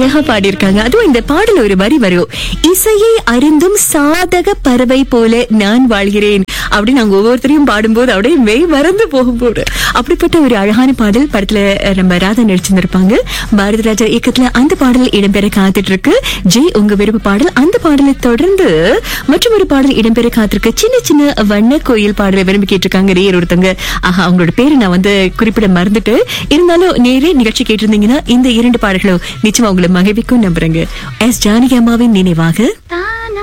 அழகா பாடியிருக்காங்க அதுவும் இந்த பாடல் ஒரு வரி வரும் இசையை அறிந்தும் சாதக பறவை போல நான் வாழ்கிறேன் அப்படின்னு நாங்க ஒவ்வொருத்தரையும் பாடும்போது அப்படியே மெய் மறந்து போகும்போது அப்படிப்பட்ட ஒரு அழகான பாடல் படத்துல அஹ், நம்ம ராதா நடிச்சிருந்திருப்பாங்க பாரதி ராஜா இயக்கத்துல அந்த பாடல் இடம்பெற காத்துட்டு இருக்கு ஜெய் உங்க விருப்ப பாடல் அந்த பாடலை தொடர்ந்து மற்றும் ஒரு பாடல் இடம்பெற காத்திருக்கு சின்ன சின்ன வண்ண கோயில் பாடலை விரும்பி கேட்டிருக்காங்க நேயர் ஒருத்தங்க ஆஹா அவங்களோட பேரை நான் வந்து குறிப்பிட மறந்துட்டு இருந்தாலும் நேரே நிகழ்ச்சி கேட்டிருந்தீங்கன்னா இந்த இரண்டு பாடல்களும் நிச்சயமா உங்களை மகிழ்விக்கும் நம்புறேங்க எஸ் ஜானகி அம்மாவின் நினைவாக தான்